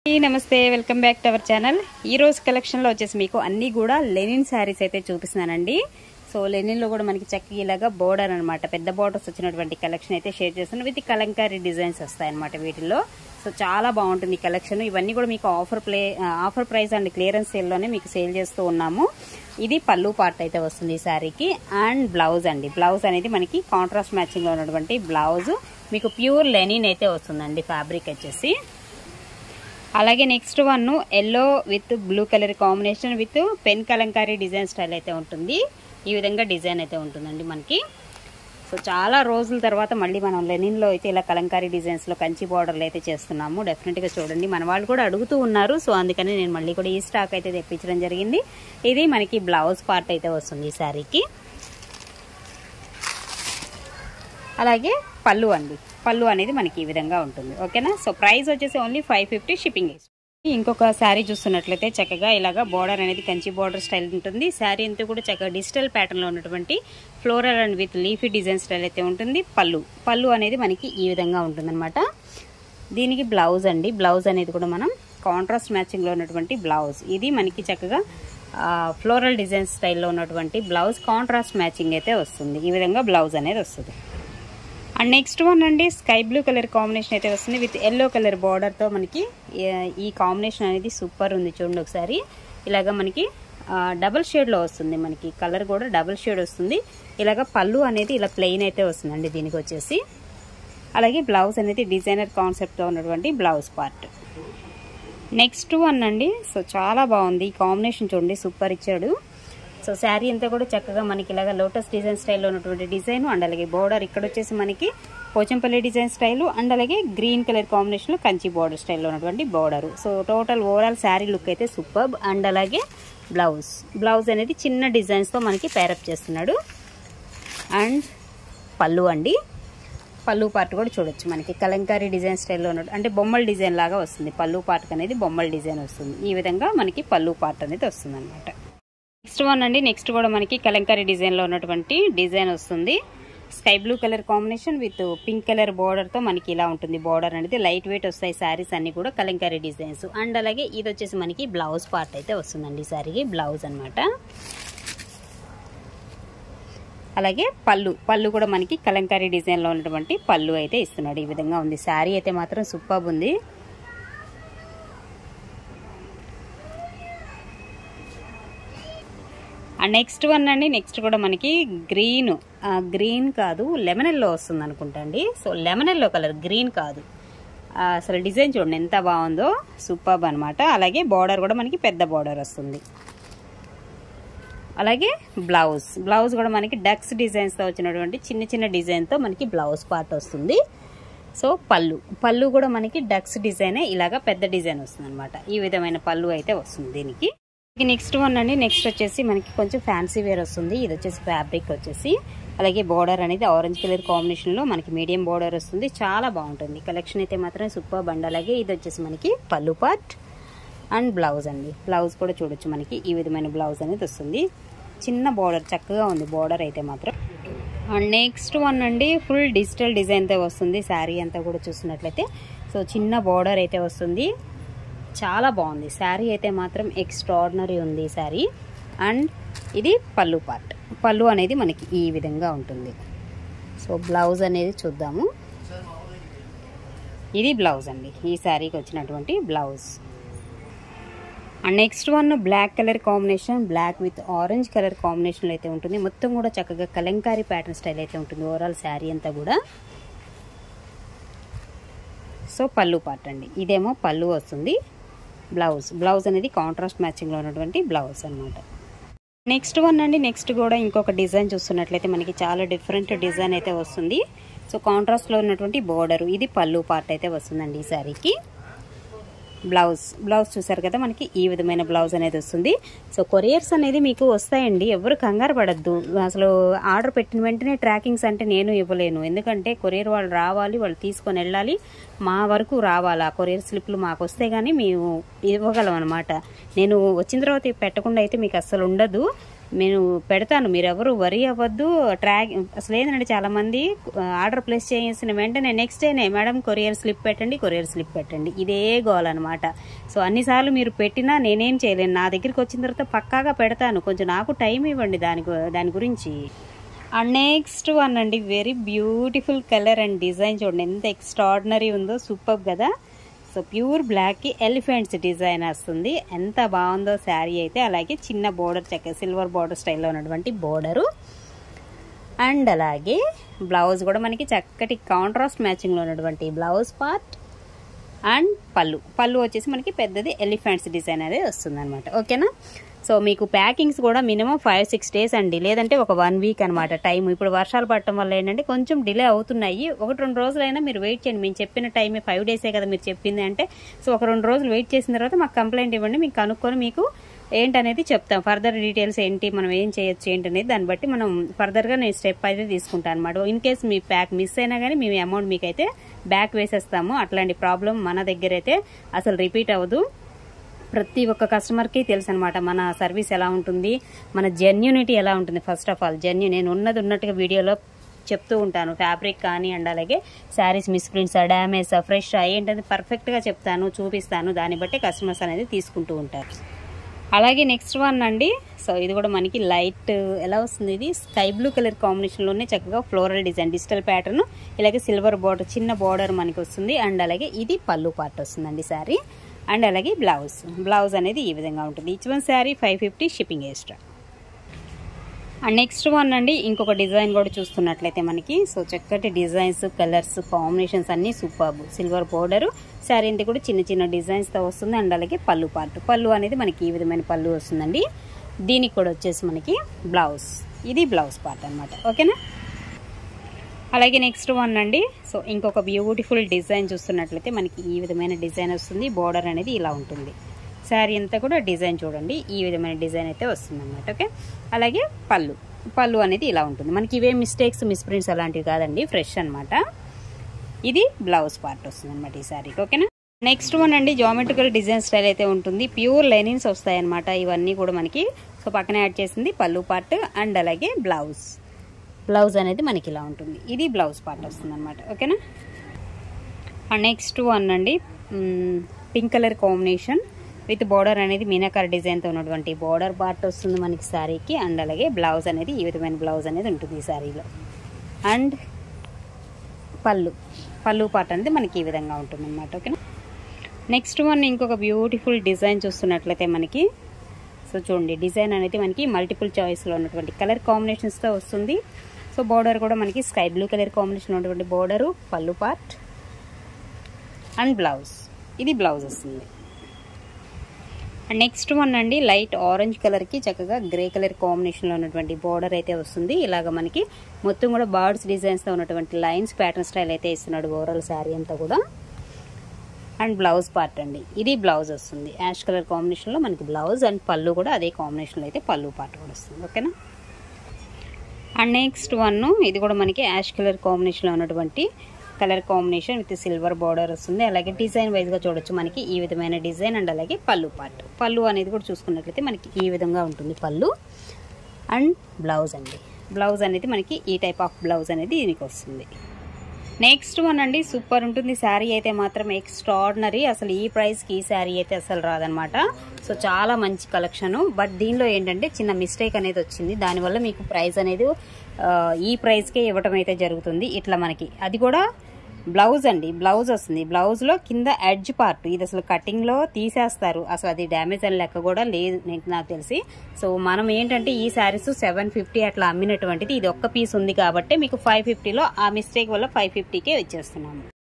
ఈ నమస్తే welcome back to our channel ఈ రోజు కలెక్షన్ లో వచ్చేసి మీకు అన్ని కూడా లెనిన్ శారీస్ అయితే చూపిస్తున్నానండి సో లెనిన్ లో కూడా మనకి చక్కగా ఇలాగా బోర్డర్ అనమాట పెద్ద బోర్డర్స్ వచ్చినటువంటి కలెక్షన్ అయితే షేర్ చేస్తున్నాను విత్ కలంకారీ డిజైన్స్ వస్తాయన్నమాట వీటిల్లో సో చాలా బాగుంటుంది కలెక్షన్ ఇవన్నీ కూడా మీకు offer play offer price and clearance sale లోనే మీకు సేల్ చేస్తూ ఉన్నాము ఇది పళ్ళు పార్ట్ అయితే వస్తుంది ఈ శారీకి అండ్ బ్లౌజ్ అండి బ్లౌజ్ అనేది మనకి కాంట్రాస్ట్ మ్యాచింగ్ లో ఉన్నటువంటి బ్లౌజ్ మీకు ప్యూర్ లెనిన్ అయితే వస్తుందండి ఫ్యాబ్రిక్ వచ్చేసి అలాగే next one yellow with blue colour combination with pen Kalamkari design style అయితే ఉంటుంది ఈ విధంగా డిజైన్ అయితే ఉంటుందండి మనకి సో చాలా రోజుల తర్వాత మళ్ళీ మనం లెనిన్లో అయితే ఇలా కలంకారీ డిజైన్స్లో కంచి బార్డర్లు అయితే చేస్తున్నాము డెఫినెట్గా చూడండి మన వాళ్ళు కూడా అడుగుతూ ఉన్నారు సో అందుకని నేను మళ్ళీ కూడా ఈ స్టాక్ అయితే తెప్పించడం జరిగింది ఇది మనకి బ్లౌజ్ పార్ట్ అయితే వస్తుంది ఈ శారీకి అలాగే పళ్ళు అండి పళ్ళు అనేది మనకి ఈ విధంగా ఉంటుంది ఓకేనా సో ప్రైస్ వచ్చేసి ఓన్లీ ఫైవ్ ఫిఫ్టీ షిప్పింగ్ ఇంకొక శారీ చూస్తున్నట్లయితే చక్కగా ఇలాగా బోర్డర్ అనేది కంచి బోర్డర్ స్టైల్ ఉంటుంది శారీ అంతా కూడా చక్కగా డిజిటల్ ప్యాటర్న్లో ఉన్నటువంటి floral and with leafy design style అయితే ఉంటుంది పళ్ళు పళ్ళు అనేది మనకి ఈ విధంగా ఉంటుందన్నమాట దీనికి బ్లౌజ్ అండి బ్లౌజ్ అనేది కూడా మనం కాంట్రాస్ట్ మ్యాచింగ్లో ఉన్నటువంటి బ్లౌజ్ ఇది మనకి చక్కగా ఫ్లోరల్ డిజైన్ స్టైల్లో ఉన్నటువంటి బ్లౌజ్ కాంట్రాస్ట్ మ్యాచింగ్ అయితే వస్తుంది ఈ విధంగా బ్లౌజ్ అనేది వస్తుంది అండ్ నెక్స్ట్ వన్ అండి స్కై బ్లూ కలర్ కాంబినేషన్ అయితే వస్తుంది విత్ ఎల్లో కలర్ బార్డర్తో మనకి ఈ కాంబినేషన్ అనేది సూపర్ ఉంది చూడండి ఒకసారి ఇలాగ మనకి డబుల్ షేడ్లో వస్తుంది మనకి కలర్ కూడా డబుల్ షేడ్ వస్తుంది ఇలాగ పళ్ళు అనేది ఇలా ప్లెయిన్ అయితే వస్తుందండి దీనికి వచ్చేసి అలాగే బ్లౌజ్ అనేది డిజైనర్ కాన్సెప్ట్తో ఉన్నటువంటి బ్లౌజ్ పార్ట్ నెక్స్ట్ వన్ అండి సో చాలా బాగుంది ఈ కాంబినేషన్ చూడండి సూపర్ ఇచ్చాడు సో శారీ అంతా కూడా చక్కగా మనకి ఇలాగ లోటస్ డిజైన్ స్టైల్లో ఉన్నటువంటి డిజైన్ అండ్ అలాగే బోర్డర్ ఇక్కడ వచ్చేసి మనకి పోచంపల్లి డిజైన్ స్టైల్ అండ్ అలాగే గ్రీన్ కలర్ కాంబినేషన్లో కంచి బోర్డర్ స్టైల్లో ఉన్నటువంటి border so total overall sari look అయితే సూపర్ అండ్ అలాగే బ్లౌజ్ బ్లౌజ్ అనేది చిన్న డిజైన్స్తో మనకి పేరప్ చేస్తున్నాడు అండ్ పళ్ళు అండి పళ్ళు పార్ట్ కూడా చూడొచ్చు మనకి కలంకారీ డిజైన్ స్టైల్లో ఉన్నట్టు అంటే బొమ్మల డిజైన్ లాగా వస్తుంది పళ్ళు పార్ట్ అనేది బొమ్మల డిజైన్ వస్తుంది ఈ విధంగా మనకి పళ్ళు పార్ట్ అనేది వస్తుంది అనమాట నెక్స్ట్ వన్ అండి నెక్స్ట్ కూడా మనకి కలంకారీ డిజైన్లో ఉన్నటువంటి డిజైన్ వస్తుంది sky blue colour combination with pink colour బార్డర్తో మనకి ఇలా ఉంటుంది బార్డర్ అనేది లైట్ వెయిట్ వస్తాయి శారీస్ అన్ని కూడా కలంకారీ డిజైన్స్ అండ్ అలాగే ఇది వచ్చేసి మనకి బ్లౌజ్ పార్ట్ అయితే వస్తుందండి ఈ శారీకి బ్లౌజ్ అనమాట అలాగే పళ్ళు పళ్ళు కూడా మనకి కలంకారీ డిజైన్లో ఉన్నటువంటి పళ్ళు అయితే ఇస్తున్నాడు ఈ విధంగా ఉంది శారీ అయితే మాత్రం సూపర్ ఉంది అండ్ నెక్స్ట్ వన్ అండి నెక్స్ట్ కూడా మనకి గ్రీన్ గ్రీన్ కాదు లెమన్ ఎల్లో వస్తుంది అనుకుంటా అండి so lemon yellow colour green కాదు అసలు డిజైన్ చూడండి ఎంత బాగుందో సూపర్ అనమాట అలాగే బార్డర్ కూడా మనకి పెద్ద బార్డర్ వస్తుంది అలాగే బ్లౌజ్ బ్లౌజ్ కూడా మనకి డక్స్ డిజైన్స్తో వచ్చినటువంటి చిన్న చిన్న డిజైన్తో మనకి బ్లౌజ్ పార్ట్ వస్తుంది సో పళ్ళు పళ్ళు కూడా మనకి డక్స్ డిజైనే ఇలాగా పెద్ద డిజైన్ వస్తుంది అనమాట ఈ విధమైన పళ్ళు అయితే వస్తుంది దీనికి నెక్స్ట్ వన్ అండి నెక్స్ట్ వచ్చేసి మనకి కొంచెం ఫ్యాన్సీ వేర్ వస్తుంది ఇది వచ్చేసి ఫ్యాబ్రిక్ వచ్చేసి అలాగే బార్డర్ అనేది ఆరెంజ్ కలర్ కాంబినేషన్లో మనకి మీడియం బార్డర్ వస్తుంది చాలా బాగుంటుంది కలెక్షన్ అయితే మాత్రం సూపర్ బండ్ అలాగే ఇది వచ్చేసి మనకి పళ్ళు పార్ట్ అండ్ బ్లౌజ్ అండి బ్లౌజ్ కూడా చూడొచ్చు మనకి ఈ విధమైన బ్లౌజ్ అనేది వస్తుంది చిన్న బార్డర్ చక్కగా ఉంది బార్డర్ అయితే మాత్రం అండ్ నెక్స్ట్ వన్ అండి ఫుల్ డిజిటల్ డిజైన్తో వస్తుంది శారీ అంతా కూడా చూసినట్లయితే సో చిన్న బార్డర్ అయితే వస్తుంది చాలా బాగుంది శారీ అయితే మాత్రం ఎక్స్ట్రాడినరీ ఉంది ఈ శారీ అండ్ ఇది పళ్ళు పార్ట్ పళ్ళు అనేది మనకి ఈ విధంగా ఉంటుంది సో బ్లౌజ్ అనేది చూద్దాము ఇది బ్లౌజ్ అండి ఈ శారీకి వచ్చినటువంటి blouse and next one black colour combination black with orange colour కాంబినేషన్లో అయితే ఉంటుంది మొత్తం కూడా చక్కగా కలంకారీ ప్యాటర్న్ స్టైల్ అయితే ఉంటుంది ఓవరాల్ శారీ అంతా కూడా సో పళ్ళు పార్ట్ అండి ఇదేమో పళ్ళు వస్తుంది బ్లౌజ్ బ్లౌజ్ అనేది కాంట్రాస్ట్ మ్యాచింగ్లో ఉన్నటువంటి బ్లౌజ్ అనమాట నెక్స్ట్ వన్ అండి నెక్స్ట్ కూడా ఇంకొక డిజైన్ చూస్తున్నట్లయితే మనకి చాలా డిఫరెంట్ డిజైన్ అయితే వస్తుంది సో కాంట్రాస్ట్లో ఉన్నటువంటి బోర్డర్ ఇది పళ్ళు పార్ట్ అయితే వస్తుందండి ఈ శారీకి బ్లౌజ్ బ్లౌజ్ చూసారు కదా మనకి ఈ విధమైన బ్లౌజ్ అనేది వస్తుంది సో కొరియర్స్ అనేది మీకు వస్తాయండి ఎవరు కంగారు పడద్దు అసలు ఆర్డర్ పెట్టిన వెంటనే ట్రాకింగ్స్ అంటే నేను ఇవ్వలేను ఎందుకంటే కొరియర్ వాళ్ళు రావాలి వాళ్ళు తీసుకొని వెళ్ళాలి మా వరకు రావాలి ఆ కొరియర్ స్లిప్లు మాకు వస్తే కానీ మేము ఇవ్వగలం అనమాట నేను వచ్చిన తర్వాత పెట్టకుండా అయితే మీకు అస్సలు ఉండదు నేను పెడతాను మీరు ఎవరు వరి అవ్వద్దు ట్రాక్ అసలు ఏంటంటే చాలా మంది ఆర్డర్ ప్లేస్ చేసిన వెంటనే నెక్స్ట్ డేనే మేడం కొరియర్ స్లిప్ పెట్టండి కొరియర్ స్లిప్ పెట్టండి ఇదే గోల్ అనమాట సో అన్నిసార్లు మీరు పెట్టినా నేనేం చేయలేను నా దగ్గరికి వచ్చిన తర్వాత పక్కాగా పెడతాను కొంచెం నాకు టైం ఇవ్వండి దాని గు- దాని గురించి అండ్ నెక్స్ట్ వన్ అండి very beautiful colour and design చూడండి ఎంత ఎక్స్ట్రాడినరీ ఉందో సూపర్ కదా సో ప్యూర్ బ్లాక్కి ఎలిఫెంట్స్ డిజైన్ వస్తుంది ఎంత బాగుందో శారీ అయితే అలాగే చిన్న బోర్డర్ చక్క సిల్వర్ బోర్డర్ స్టైల్లో ఉన్నటువంటి బోర్డరు అండ్ అలాగే బ్లౌజ్ కూడా మనకి చక్కటి కాంట్రాస్ట్ మ్యాచింగ్లో ఉన్నటువంటి బ్లౌజ్ పార్ట్ అండ్ పళ్ళు పళ్ళు వచ్చేసి మనకి పెద్దది ఎలిఫెంట్స్ డిజైన్ అనేది వస్తుంది అనమాట ఓకేనా సో మీకు ప్యాకింగ్స్ కూడా మినిమం ఫైవ్ సిక్స్ డేస్ అండి లేదంటే ఒక వన్ వీక్ అనమాట టైం ఇప్పుడు వర్షాలు పడటం వల్ల ఏంటంటే కొంచెం డిలే అవుతున్నాయి ఒకటి రెండు రోజులైనా మీరు వెయిట్ చేయండి మేము చెప్పిన టైమే ఫైవ్ డేసే కదా మీరు చెప్పింది అంటే సో ఒక రెండు రోజులు వెయిట్ చేసిన తర్వాత మాకు కంప్లైంట్ ఇవ్వండి మీకు కనుక్కొని మీకు ఏంటనేది చెప్తాం ఫర్దర్ డీటెయిల్స్ ఏంటి మనం ఏం చేయొచ్చు ఏంటి అనేది దాన్ని బట్టి మనం ఫర్దర్గా నేను స్టెప్ అయితే తీసుకుంటాను అనమాట ఇన్ కేస్ మీ ప్యాక్ మిస్ అయినా కానీ మేము అమౌంట్ మీకైతే బ్యాక్ వేసేస్తాము అట్లాంటి ప్రాబ్లం మన దగ్గర అయితే అసలు రిపీట్ అవ్వదు ప్రతి ఒక్క కస్టమర్కి తెలుసు అనమాట మన సర్వీస్ ఎలా ఉంటుంది మన జెన్యూనిటీ ఎలా ఉంటుంది ఫస్ట్ ఆఫ్ ఆల్ జెన్యూ నేను ఉన్నది ఉన్నట్టుగా వీడియోలో చెప్తూ ఉంటాను ఫ్యాబ్రిక్ కానీ అండ్ అలాగే శారీస్ మిస్ప్రింట్స్ డ్యామేజ్ ఫ్రెష్ ఏంటది పర్ఫెక్ట్గా చెప్తాను చూపిస్తాను దాన్ని బట్టి కస్టమర్స్ అనేది తీసుకుంటూ ఉంటారు అలాగే నెక్స్ట్ వన్ అండి సో ఇది కూడా మనకి లైట్ ఎలా వస్తుంది ఇది స్కై బ్లూ కలర్ కాంబినేషన్లోనే చక్కగా ఫ్లోరల్ డిజైన్ డిజిటల్ ప్యాటర్న్ ఇలాగే సిల్వర్ బార్డర్ చిన్న బార్డర్ మనకి వస్తుంది అండ్ అలాగే ఇది పళ్ళు పార్ట్ వస్తుందండి శారీ అండ్ అలాగే బ్లౌజ్ బ్లౌజ్ అనేది ఈ విధంగా ఉంటుంది each one sari five fifty shipping extra and next one అండి ఇంకొక డిజైన్ కూడా చూస్తున్నట్లయితే మనకి సో చక్కటి డిజైన్స్ కలర్స్ కాంబినేషన్స్ అన్నీ సూపర్ సిల్వర్ బోర్డర్ శారీ అంతా కూడా చిన్న చిన్న డిజైన్స్తో వస్తుంది అండ్ అలాగే పళ్ళు పార్ట్ పళ్ళు అనేది మనకి ఈ విధమైన పళ్ళు వస్తుందండి దీనికి కూడా వచ్చేసి మనకి బ్లౌజ్ ఇది బ్లౌజ్ పార్ట్ అనమాట ఓకేనా అలాగే నెక్స్ట్ వన్ అండి సో ఇంకొక బ్యూటిఫుల్ డిజైన్ చూస్తున్నట్లయితే మనకి ఈ విధమైన డిజైన్ వస్తుంది బోర్డర్ అనేది ఇలా ఉంటుంది శారీ అంతా కూడా డిజైన్ చూడండి ఈ విధమైన డిజైన్ అయితే వస్తుంది అనమాట ఓకే అలాగే పళ్ళు పళ్ళు అనేది ఇలా ఉంటుంది మనకి ఇవే మిస్టేక్స్ మిస్ప్రింట్స్ అలాంటివి కాదండి ఫ్రెష్ అన్నమాట ఇది బ్లౌజ్ పార్ట్ వస్తుంది అనమాట ఈ శారీకి ఓకేనా నెక్స్ట్ వన్ అండి జామెట్రికల్ డిజైన్ స్టైల్ అయితే ఉంటుంది ప్యూర్ లైనిన్స్ వస్తాయి అనమాట ఇవన్నీ కూడా మనకి సో పక్కన యాడ్ చేసింది పళ్ళు పార్ట్ అండ్ అలాగే బ్లౌజ్ బ్లౌజ్ అనేది మనకి ఇలా ఉంటుంది ఇది బ్లౌజ్ పార్ట్ వస్తుంది అనమాట ఓకేనా అండ్ నెక్స్ట్ వన్ అండి hmm, pink colour combination with border అనేది మీనాకార్ డిజైన్తో ఉన్నటువంటి బార్డర్ పార్ట్ వస్తుంది మనకి శారీకి అండ్ అలాగే బ్లౌజ్ అనేది ఈ విధమైన బ్లౌజ్ అనేది ఉంటుంది ఈ శారీలో అండ్ పళ్ళు పళ్ళు పార్ట్ అనేది మనకి ఈ విధంగా ఉంటుంది అనమాట ఓకేనా నెక్స్ట్ వన్ ఇంకొక బ్యూటిఫుల్ డిజైన్ చూస్తున్నట్లయితే మనకి సో చూడండి డిజైన్ అనేది మనకి మల్టిపుల్ చాయిస్లో ఉన్నటువంటి కలర్ కాంబినేషన్స్తో వస్తుంది సో బోర్డర్ కూడా మనకి స్కై బ్లూ కలర్ కాంబినేషన్ ఉన్నటువంటి బోర్డరు పళ్ళు పార్ట్ అండ్ బ్లౌజ్ ఇది బ్లౌజ్ వస్తుంది అండ్ నెక్స్ట్ వన్ అండి లైట్ ఆరెంజ్ కలర్కి చక్కగా గ్రే కలర్ కాంబినేషన్లో ఉన్నటువంటి బార్డర్ అయితే వస్తుంది ఇలాగ మనకి మొత్తం కూడా బర్డ్స్ డిజైన్స్తో ఉన్నటువంటి లైన్స్ ప్యాటర్న్ స్టైల్ అయితే ఇస్తున్నాడు ఓవరాల్ శారీ అంతా కూడా అండ్ బ్లౌజ్ పార్ట్ అండి ఇది బ్లౌజ్ వస్తుంది యాష్ కలర్ కాంబినేషన్లో మనకి బ్లౌజ్ అండ్ పళ్ళు కూడా అదే కాంబినేషన్లో అయితే పళ్ళు పార్ట్ కూడా వస్తుంది ఓకేనా అండ్ నెక్స్ట్ వన్ ఇది కూడా మనకి యాష్ కలర్ కాంబినేషన్లో ఉన్నటువంటి colour combination with silver border వస్తుంది అలాగే డిజైన్ వైజ్గా చూడొచ్చు మనకి ఈ విధమైన డిజైన్ అండ్ అలాగే పళ్ళు పార్ట్ పళ్ళు అనేది కూడా చూసుకున్నట్లయితే మనకి ఈ విధంగా ఉంటుంది పళ్ళు అండ్ బ్లౌజ్ అండి బ్లౌజ్ అనేది మనకి ఈ టైప్ ఆఫ్ బ్లౌజ్ అనేది దీనికి వస్తుంది నెక్స్ట్ వన్ అండి సూపర్ ఉంటుంది శారీ అయితే మాత్రం ఎక్స్ట్రాడినరీ అసలు ఈ ప్రైస్కి ఈ శారీ అయితే అసలు రాదనమాట సో చాలా మంచి కలెక్షన్ బట్ దీనిలో ఏంటంటే చిన్న మిస్టేక్ అనేది వచ్చింది దానివల్ల మీకు ప్రైస్ అనేది ఆ, ఈ ప్రైస్కే ఇవ్వటం అయితే జరుగుతుంది ఇట్లా మనకి అది కూడా బ్లౌజ్ అండి బ్లౌజ్ వస్తుంది బ్లౌజ్లో కింద ఎడ్జ్ పార్ట్ ఇది అసలు కటింగ్లో తీసేస్తారు అసలు అది డ్యామేజ్ అని లెక్క కూడా లేదు నీకు నాకు తెలిసి సో మనం ఏంటంటే ఈ శారీస్ సెవెన్ ఫిఫ్టీ అట్లా అమ్మినటువంటిది ఇది ఒక్క పీస్ ఉంది కాబట్టి మీకు ఫైవ్ ఫిఫ్టీలో ఆ మిస్టేక్ వల్ల ఫైవ్ ఫిఫ్టీకే ఇచ్చేస్తున్నాము